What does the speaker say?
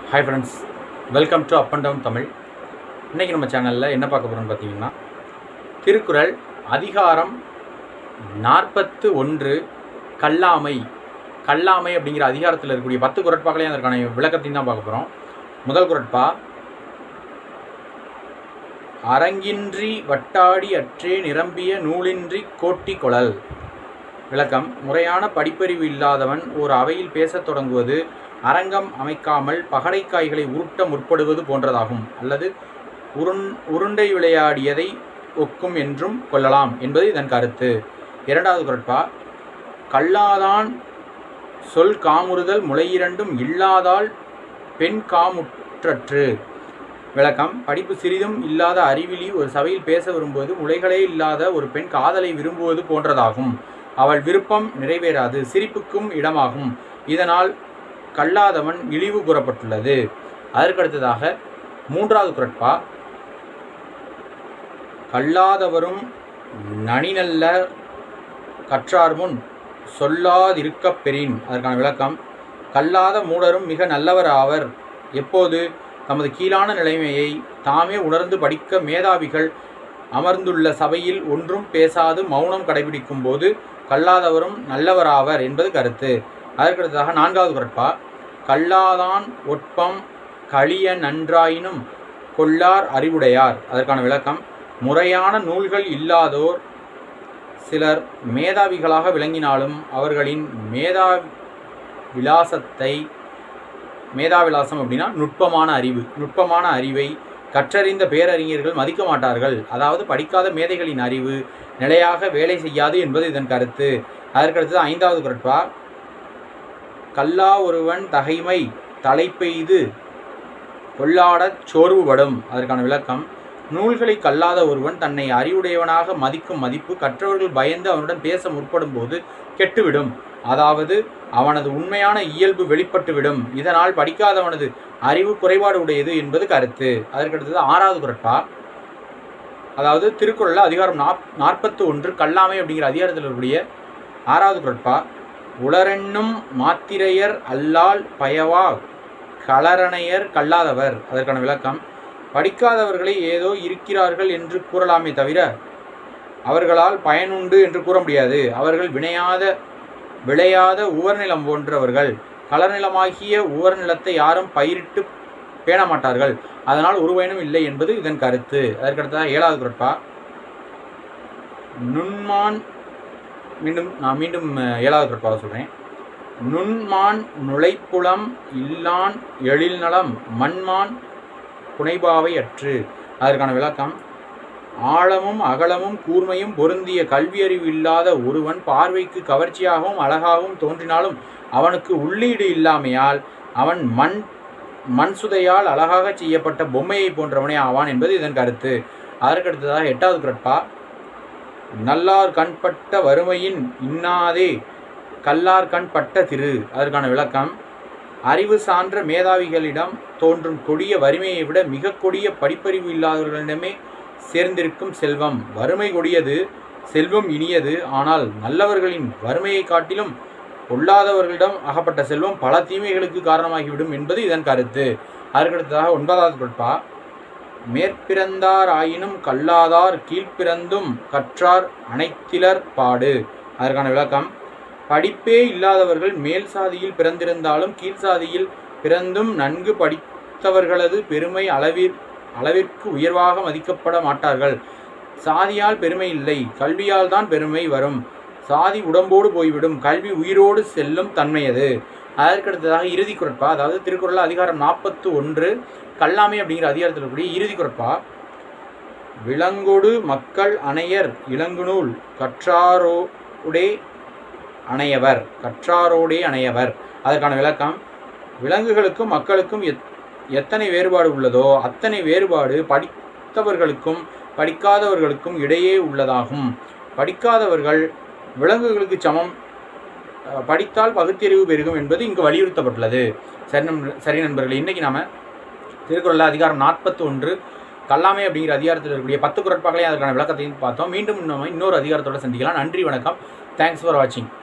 hi friends welcome to up and down Tamil இன்றைக்கி நம்ம சேனலில் என்ன பார்க்க போகிறோம்னு பார்த்தீங்கன்னா திருக்குறள் அதிகாரம் நாற்பத்து ஒன்று கல்லாமை கல்லாமை அப்படிங்கிற அதிகாரத்தில் இருக்கக்கூடிய பத்து குரட்பாக்களையும் அதற்கான விளக்கத்தையும் தான் பார்க்க போகிறோம் முதல் குரட்பா அரங்கின்றி வட்டாடி அற்றே நிரம்பிய நூலின்றி கோட்டி கொளல் விளக்கம் முறையான படிப்பறிவு இல்லாதவன் ஒரு அவையில் பேசத் தொடங்குவது அரங்கம் அமைக்காமல் பகடைக்காய்களை உருட்ட முற்படுவது போன்றதாகும் அல்லது உருண் உருண்டை விளையாடியதை ஒக்கும் என்றும் கொள்ளலாம் என்பது இதன் கருத்து இரண்டாவது குரட்பா கல்லாதான் சொல் காமுறுதல் முளையிரண்டும் இல்லாதால் பெண் காமுற்றற்று விளக்கம் படிப்பு சிறிதும் இல்லாத அறிவிலி ஒரு சபையில் பேச விரும்புவது முளைகளே இல்லாத ஒரு பெண் காதலை விரும்புவது போன்றதாகும் அவள் விருப்பம் நிறைவேறாது சிரிப்புக்கும் இடமாகும் இதனால் கல்லாதவன் இழிவு கூறப்பட்டுள்ளது அதற்கடுத்ததாக மூன்றாவது குரட்பா கல்லாதவரும் நனிநல்ல கற்றார் முன் சொல்லாதிருக்கப் பெறின் அதற்கான விளக்கம் கல்லாத மூடரும் மிக நல்லவர் ஆவர் எப்போது தமது கீழான நிலைமையை தாமே உணர்ந்து படிக்க மேதாவிகள் அமர்ந்துள்ள சபையில் ஒன்றும் பேசாது மௌனம் கடைபிடிக்கும் போது கல்லாதவரும் நல்லவராவர் என்பது கருத்து அதற்கடுத்ததாக நான்காவது குரட்பா கல்லாதான் ஒட்பம் களிய நன்றாயினும் கொள்ளார் அறிவுடையார் அதற்கான விளக்கம் முறையான நூல்கள் இல்லாதோர் சிலர் மேதாவிகளாக விளங்கினாலும் அவர்களின் மேதா விலாசத்தை மேதாவிலாசம் அப்படின்னா நுட்பமான அறிவு நுட்பமான அறிவை கற்றறிந்த பேரறிஞர்கள் மதிக்க மாட்டார்கள் அதாவது படிக்காத மேதைகளின் அறிவு நிலையாக வேலை செய்யாது என்பது இதன் கருத்து அதற்கடுத்தது ஐந்தாவது குரட்பா கல்லா ஒருவன் தகைமை தலைப்பெய்து கொள்ளாடச் சோர்வுபடும் அதற்கான விளக்கம் நூல்களை கல்லாத ஒருவன் தன்னை அறிவுடையவனாக மதிக்கும் மதிப்பு கற்றவர்கள் பயந்து அவனுடன் பேச முற்படும் போது கெட்டுவிடும் அதாவது அவனது உண்மையான இயல்பு வெளிப்பட்டுவிடும் இதனால் படிக்காதவனது அறிவு குறைபாடு உடையது என்பது கருத்து அதற்கடுத்தது ஆறாவது குரட்பா அதாவது திருக்குறளில் அதிகாரம் நாப் நாற்பத்து ஒன்று கல்லாமை அப்படிங்கிற அதிகாரத்தில் இருக்கக்கூடிய ஆறாவது குரட்பா உளரென்னும் மாத்திரையர் அல்லால் பயவா களரணையர் கல்லாதவர் அதற்கான விளக்கம் படிக்காதவர்களை ஏதோ இருக்கிறார்கள் என்று கூறலாமே தவிர அவர்களால் பயனுண்டு என்று கூற முடியாது அவர்கள் வினையாத விளையாத உவர்நிலம் போன்றவர்கள் களநிலமாகிய உவர்நிலத்தை யாரும் பயிரிட்டு பேண மாட்டார்கள் அதனால் ஒரு பயனும் இல்லை என்பது இதன் கருத்து அதற்கடுத்ததாக ஏழாவது குரட்பா நுண்மான் மீண்டும் நான் மீண்டும் ஏழாவது குரட்பாவை சொல்கிறேன் நுண்மான் நுழைப்புலம் இல்லான் எழில் நலம் மண்மான் புனைபாவை அற்று அதற்கான விளக்கம் ஆழமும் அகலமும் கூர்மையும் பொருந்திய கல்வியறிவு இல்லாத ஒருவன் பார்வைக்கு கவர்ச்சியாகவும் அழகாகவும் தோன்றினாலும் அவனுக்கு உள்ளீடு இல்லாமையால் அவன் மண் மண் சுதையால் அழகாக செய்யப்பட்ட பொம்மையை போன்றவனே ஆவான் என்பது இதன் கருத்து அதற்கடுத்ததாக எட்டாவது குரட்பா நல்லார் கண்பட்ட வறுமையின் இன்னாதே கல்லார் கண் பட்ட திரு அதற்கான விளக்கம் அறிவு சான்ற மேதாவிகளிடம் தோன்றும் கொடிய வறுமையை விட மிக கொடிய படிப்பறிவு இல்லாதவர்களிடமே சேர்ந்திருக்கும் செல்வம் வறுமை கொடியது செல்வம் இனியது ஆனால் நல்லவர்களின் வறுமையை காட்டிலும் பொல்லாதவர்களிடம் அகப்பட்ட செல்வம் பல தீமைகளுக்கு காரணமாகிவிடும் என்பது இதன் கருத்து அதற்கடுத்ததாக ஒன்பதாவது குரட்பா மேற்பிறந்தார் ஆயினும் கல்லாதார் கீழ்ப்பிறந்தும் கற்றார் அனைத்திலர் பாடு அதற்கான விளக்கம் படிப்பே இல்லாதவர்கள் மேல் சாதியில் பிறந்திருந்தாலும் கீழ் சாதியில் பிறந்தும் நன்கு படித்தவர்களது பெருமை அளவிற் அளவிற்கு உயர்வாக மதிக்கப்பட மாட்டார்கள் சாதியால் பெருமை இல்லை கல்வியால் தான் பெருமை வரும் சாதி உடம்போடு போய்விடும் கல்வி உயிரோடு செல்லும் தன்மையது அதற்கடுத்ததாக இறுதி குரட்பா அதாவது திருக்குறள் அதிகாரம் நாற்பத்து ஒன்று கல்லாமை அப்படிங்கிற அதிகாரத்தில் இருக்கக்கூடிய இறுதி குரட்பா விலங்கொடு மக்கள் அணையர் இளங்குநூல் கற்றாரோடே அணையவர் கற்றாரோடே அணையவர் அதற்கான விளக்கம் விலங்குகளுக்கும் மக்களுக்கும் எத் எத்தனை வேறுபாடு உள்ளதோ அத்தனை வேறுபாடு படித்தவர்களுக்கும் படிக்காதவர்களுக்கும் இடையே உள்ளதாகும் படிக்காதவர்கள் விலங்குகளுக்கு சமம் படித்தால் பகுத்தறிவு பெருகும் என்பது இங்கு வலியுறுத்தப்பட்டுள்ளது சரி நம் சரி நண்பர்களே இன்றைக்கி நாம் திருக்குறளில் அதிகாரம் நாற்பத்தி ஒன்று கல்லாமை அப்படிங்கிற அதிகாரத்தில் இருக்கக்கூடிய பத்து குரட்பாக்களையும் அதற்கான விளக்கத்தையும் பார்த்தோம் மீண்டும் நம்ம இன்னொரு அதிகாரத்தோடு சந்திக்கலாம் நன்றி வணக்கம் தேங்க்ஸ் ஃபார் வாட்சிங்